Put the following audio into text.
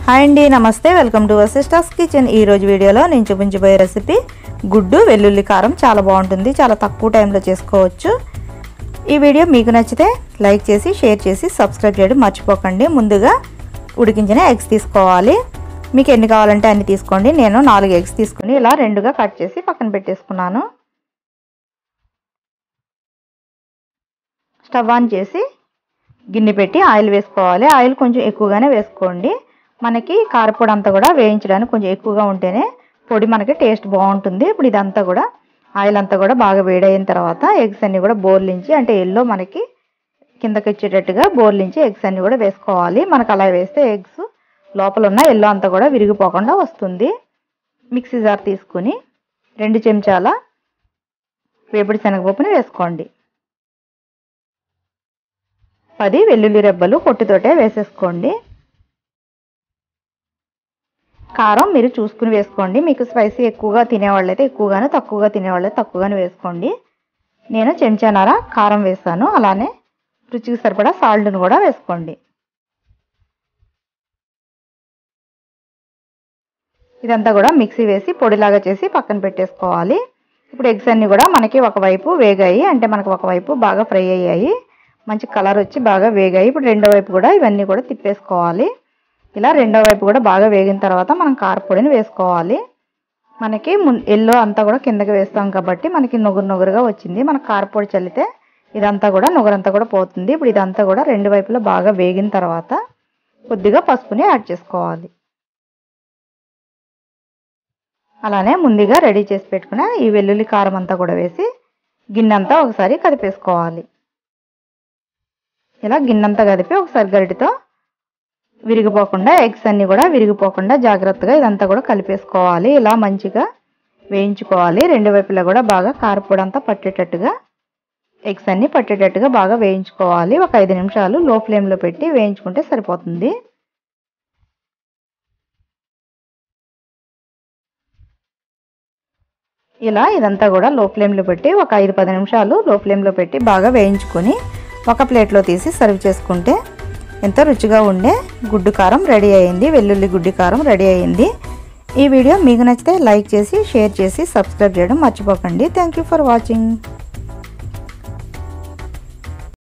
hi అండి నమస్తే welcome to sisters kitchen ఈ రోజు వీడియోలో నేను చూపించబోయే రెసిపీ గుడ్డు వెల్లుల్లి కారం చాలా బాగుంటుంది చాలా తక్కువ టైంలో చేసుకోవచ్చు ఈ వీడియో మీకు నచ్చితే లైక్ చేసి షేర్ చేసి సబ్స్క్రైబ్ చేయడం మర్చిపోకండి ముందుగా ఉడికించిన ఎగ్స్ తీసుకోవాలి మీకు ఎన్ని కావాలంటే అన్ని తీసుకోండి నేను నాలుగు ఎగ్స్ తీసుకుని ఇలా రెండుగా కట్ చేసి పక్కన పెట్టేసుకున్నాను స్టవ్ ఆన్ చేసి గిన్నె పెట్టి ఆయిల్ వేసుకోవాలి ఆయిల్ కొంచెం ఎక్కువగానే వేసుకోండి మనకి కారపొడి అంతా కూడా వేయించడానికి కొంచెం ఎక్కువగా ఉంటేనే పొడి మనకి టేస్ట్ బాగుంటుంది ఇప్పుడు ఇదంతా కూడా ఆయిల్ అంతా కూడా బాగా వేడైన తర్వాత ఎగ్స్ అన్ని కూడా బోర్లించి అంటే ఎల్లో మనకి కిందకి వచ్చేటట్టుగా బోర్లించి ఎగ్స్ అన్ని కూడా వేసుకోవాలి మనకు అలా వేస్తే ఎగ్స్ లోపల ఉన్న ఎల్లో అంతా కూడా విరిగిపోకుండా వస్తుంది మిక్సీ జార్ తీసుకుని రెండు చెంచాల వేపుడు శనగపప్పుని వేసుకోండి పది వెల్లుల్లి రెబ్బలు పొట్టుతోటే వేసేసుకోండి కారం మీరు చూసుకుని వేసుకోండి మీకు స్పైసీ ఎక్కువగా తినేవాళ్ళైతే ఎక్కువగాను తక్కువగా తినేవాళ్ళైతే తక్కువగానే వేసుకోండి నేను చెంచానర కారం వేసాను అలానే రుచికి సరిపడా సాల్ట్ను కూడా వేసుకోండి ఇదంతా కూడా మిక్సీ వేసి పొడిలాగా చేసి పక్కన పెట్టేసుకోవాలి ఇప్పుడు ఎగ్స్ అన్నీ కూడా మనకి ఒకవైపు వేగాయి అంటే మనకు ఒకవైపు బాగా ఫ్రై అయ్యాయి మంచి కలర్ వచ్చి బాగా వేగాయి ఇప్పుడు రెండో వైపు కూడా ఇవన్నీ కూడా తిప్పేసుకోవాలి ఇలా రెండో వైపు కూడా బాగా వేగిన తర్వాత మనం కారపొడిని వేసుకోవాలి మనకి ఎల్లో అంతా కూడా కిందకి వేస్తాం కాబట్టి మనకి నుగురు నుగురుగా వచ్చింది మనకు కారపొడి చల్లితే ఇదంతా కూడా నుగురంతా కూడా పోతుంది ఇప్పుడు ఇదంతా కూడా రెండు వైపులా బాగా వేగిన తర్వాత కొద్దిగా పసుపుని యాడ్ చేసుకోవాలి అలానే ముందుగా రెడీ చేసి పెట్టుకున్న ఈ వెల్లుల్లి కారం అంతా కూడా వేసి గిన్నెంతా ఒకసారి కదిపేసుకోవాలి ఇలా గిన్నెంతా కదిపి ఒకసారి గరిటితో విరిగిపోకుండా ఎగ్స్ అన్ని కూడా విరిగిపోకుండా జాగ్రత్తగా ఇదంతా కూడా కలిపేసుకోవాలి ఇలా మంచిగా వేయించుకోవాలి రెండు వైపులా కూడా బాగా కారపొడి అంతా పట్టేటట్టుగా ఎగ్స్ అన్ని పట్టేటట్టుగా బాగా వేయించుకోవాలి ఒక ఐదు నిమిషాలు లో ఫ్లేమ్లో పెట్టి వేయించుకుంటే సరిపోతుంది ఇలా ఇదంతా కూడా లో ఫ్లేమ్లో పెట్టి ఒక ఐదు పది నిమిషాలు లో ఫ్లేమ్లో పెట్టి బాగా వేయించుకొని ఒక ప్లేట్లో తీసి సర్వ్ చేసుకుంటే ఎంతో రుచిగా ఉండే గుడ్డు కారం రెడీ అయింది వెల్లుల్లి గుడ్డి కారం రెడీ అయింది ఈ వీడియో మీకు నచ్చితే లైక్ చేసి షేర్ చేసి సబ్స్క్రైబ్ చేయడం మర్చిపోకండి థ్యాంక్ ఫర్ వాచింగ్